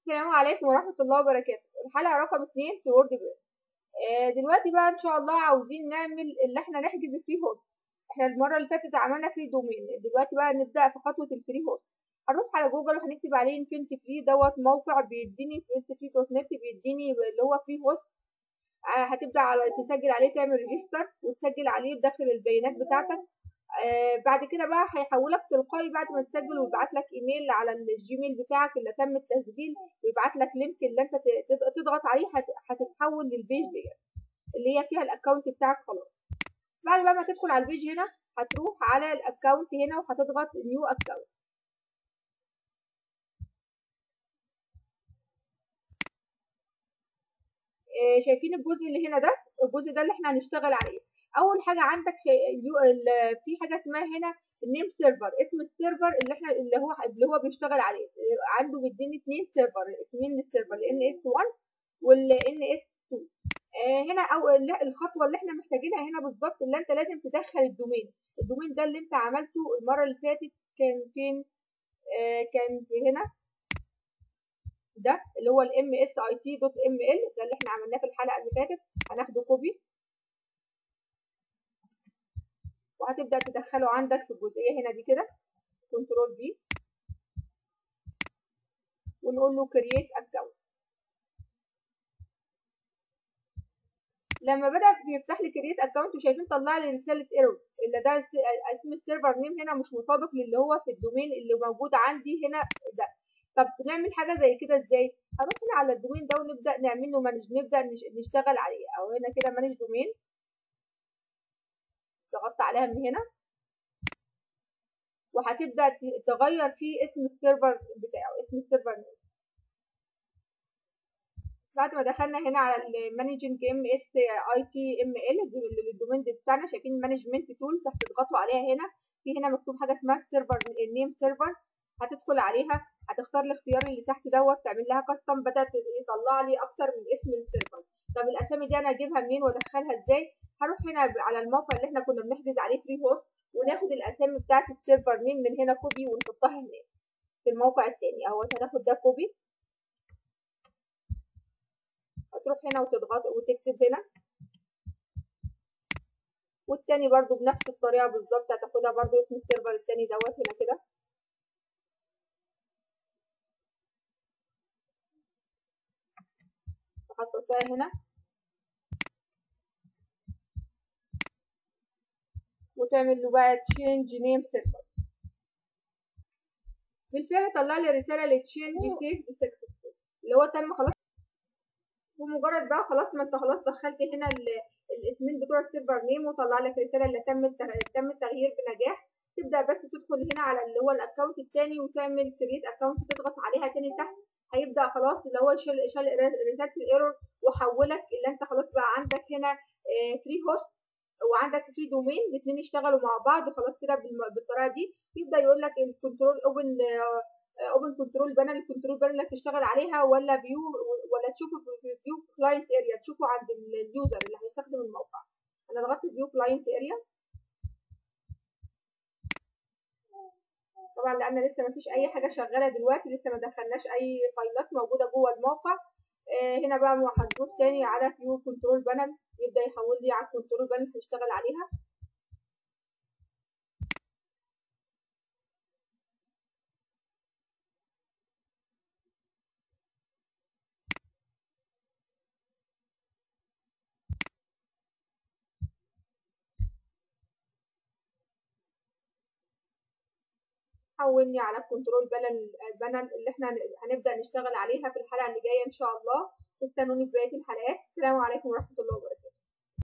السلام عليكم ورحمة الله وبركاته الحلقة رقم اتنين في وورد بريس آه دلوقتي بقى ان شاء الله عاوزين نعمل اللي احنا نحجز الفري هوست احنا المرة اللي فاتت عملنا فري دومين دلوقتي بقى نبدأ في خطوة الفري هوست هنروح على جوجل وهنكتب عليه انفينيتي فري دوت موقع بيديني انفينيتي فري دوت نت بيديني اللي هو فري هوست آه هتبدأ على تسجل عليه تعمل ريجستر وتسجل عليه تدخل البيانات بتاعتك آه بعد كده بقى هيحولك تلقائي بعد ما تسجل ويبعت لك ايميل على الجيميل بتاعك اللي تم التسجيل ويبعت لك لينك اللي انت تضغط عليه هتتحول للبيج دي اللي هي فيها الاكونت بتاعك خلاص بعد بقى ما تدخل على البيج هنا هتروح على الاكونت هنا وهتضغط نيو اكونت آه شايفين الجزء اللي هنا ده الجزء ده اللي احنا هنشتغل عليه اول حاجه عندك شيء في حاجه اسمها هنا النيم سيرفر اسم السيرفر اللي احنا اللي هو اللي هو بيشتغل عليه عنده بيديني اثنين سيرفر اسمين للسيرفر ال اس 1 وال ان اس 2 آه هنا او الخطوه اللي احنا محتاجينها هنا بالظبط اللي انت لازم تدخل الدومين الدومين ده اللي انت عملته المره اللي فاتت كان فين آه كان في هنا ده اللي هو الام اس اي تي دوت ام ال ده اللي احنا عملناه في الحلقه اللي فاتت هناخده كوبي وهتبدأ تدخله عندك في الجزئية هنا دي كده كنترول بي ونقول له create account لما بدأ بيفتح لي create account وشايفين طلع لي رسالة ايرور اللي ده اسم السيرفر نيم هنا مش مطابق للي هو في الدومين اللي موجود عندي هنا ده طب نعمل حاجة زي كده ازاي؟ هنروح هنا على الدومين ده ونبدأ نعمل له مانج نبدأ نشتغل عليه او هنا كده مانج دومين ضغطت عليها من هنا وهتبدا تغير فيه اسم السيرفر بتاعه اسم السيرفر نيم بعد ما دخلنا هنا على المانجنج ام اس اي تي ام ال الدومين بتاعنا شايفين مانجمنت تولز هتضغطوا عليها هنا في هنا مكتوب حاجه اسمها السيرفر النيم سيرفر هتدخل عليها هتختار الاختيار اللي تحت دوت تعمل لها كاستم بدات يطلع لي اكتر من اسم السيرفر طب الاسامي دي انا اجيبها منين وادخلها ازاي هروح هنا على الموقع اللي احنا كنا بنحجز عليه فري هوست وناخد الاسامي بتاعت السيرفر نيم من هنا كوبي ونحطها هناك في الموقع التاني اهو هناخد ده كوبي هتروح هنا وتضغط وتكتب هنا والتاني برضو بنفس الطريقه بالظبط هتاخدها برضو اسم السيرفر التاني دوت هنا كده هتحطها هنا وتعمل له بقى تشينج نيم سيرفر بالفعل طلع لي رساله لتشينج سيف سكسسفول اللي هو تم خلاص بمجرد بقى خلاص ما انت خلاص دخلت هنا الاسمين بتوع السيرفر نيم وطلع لك رساله اللي تم تم التغيير بنجاح تبدا بس تدخل هنا على اللي هو الاكونت الثاني وتعمل كريت اكونت تضغط عليها تاني تحت هيبدا خلاص اللي هو شال شال رساله الايرور وحولك اللي انت خلاص بقى عندك هنا فري هوست وعندك في دومين الاثنين يشتغلوا مع بعض خلاص كده بالطريقه دي يبدا يقول لك الكنترول اوبن اوبن كنترول بانل الكنترول بانل اللي هتشتغل عليها ولا فيو ولا تشوفه في فيو كلاينت اريا تشوفه عند اليوزر اللي هيستخدم الموقع انا ضغطت فيو كلاينت اريا طبعا لان لسه ما فيش اي حاجه شغاله دلوقتي لسه ما دخلناش اي فايلات موجوده جوه الموقع هنا بقى هنروح تاني على فيو كنترول بانل يبدا يحول لي على الكنترول بانل هشتغل عليها حولني على الكنترول بانل بانل اللي احنا هنبدا نشتغل عليها في الحلقه اللي جايه ان شاء الله استنوني في بقيه الحلقات السلام عليكم ورحمه الله وبركاته